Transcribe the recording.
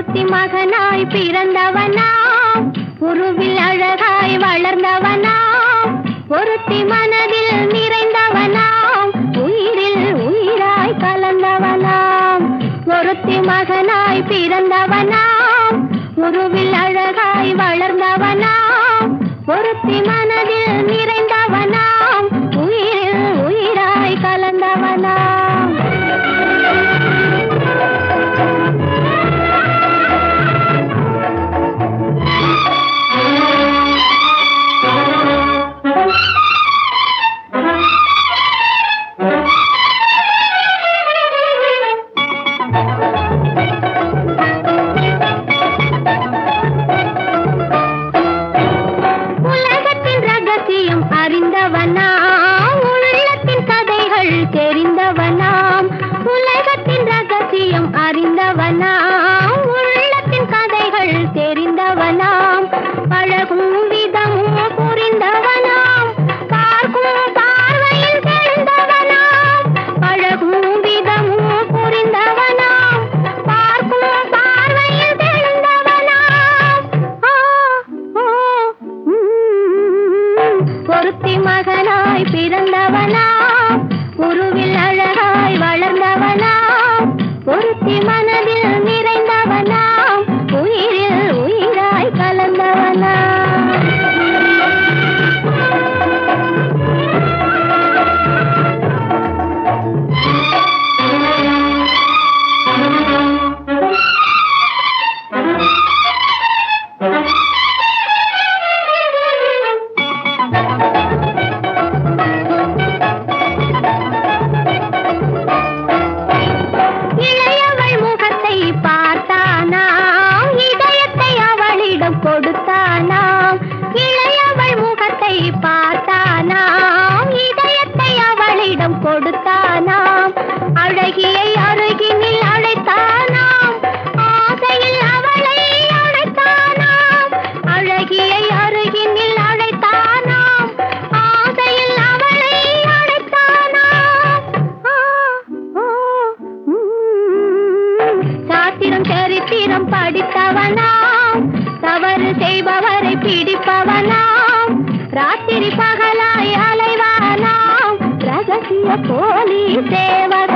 ஒருத்தி மகனாய் பிறந்தவனாம் உருவில் அழகாய் வளர்ந்தவனாம் ஒருத்தி மனதில் நிறைந்தவனாம் உயிரில் உயிராய் கலந்தவனாம் ஒருத்தி மகனாய் பிறந்தவனாம் உருவில் அழகாய் வளர்ந்தவனாம் ஒருத்தி மனதில் நிறைந்தவனாம் உயிரில் உயிராய் கலந்தவனாம் உலகத்தின் ரகசியம் அறிந்தவனாம் உள்ளத்தின் கதைகள் தெரிந்தவனாம் உலகத்தின் ரகசியம் அறிந்தவனாம் உள்ளத்தின் கதைகள் தெரிந்தவனாம் பழகும் விதமும் புரிந்தவனாம் பார்க்கும் பார்வையில் தெரிந்தவனாம் பழகும் விதமும் புரிந்தவனாம் பார்க்கும் பார்வையில் தெரிந்தவனாம் ஆ, ஓ, உம். ஒருத்தி மகனாய் பிறந்தவனாம் உருவில் அழகாய் வளர்ந்தவனாம் ஒருத்தி மனதில் நிறைந்தவனாம் உயிரில் உயிராய் கலந்தவனாம் இளையவள் முகத்தை பார்த்தானாம் இதயத்தை அவளிடம் கொடுத்தானாம் இளையவள் முகத்தை பார்த்தானாம் இதயத்தை அவளிடம் கொடுத்தானாம் அழகியை அருகினில் அழைத்தானாம் ஆசையில் அவளை அழைத்தானாம் அழகியை அருகினில் அழைத்தானாம் ஆசையில் அவளை அழைத்தானாம் ஆ, ஓ, உம். சாத்திரம் சரித்திரம் படித்தவனாம் தவறு செய்பவரை பிடிப்பவனாம் ராத்திரி பகலாய் அலைவானாம் ரகசிய போலி சேவகனாம்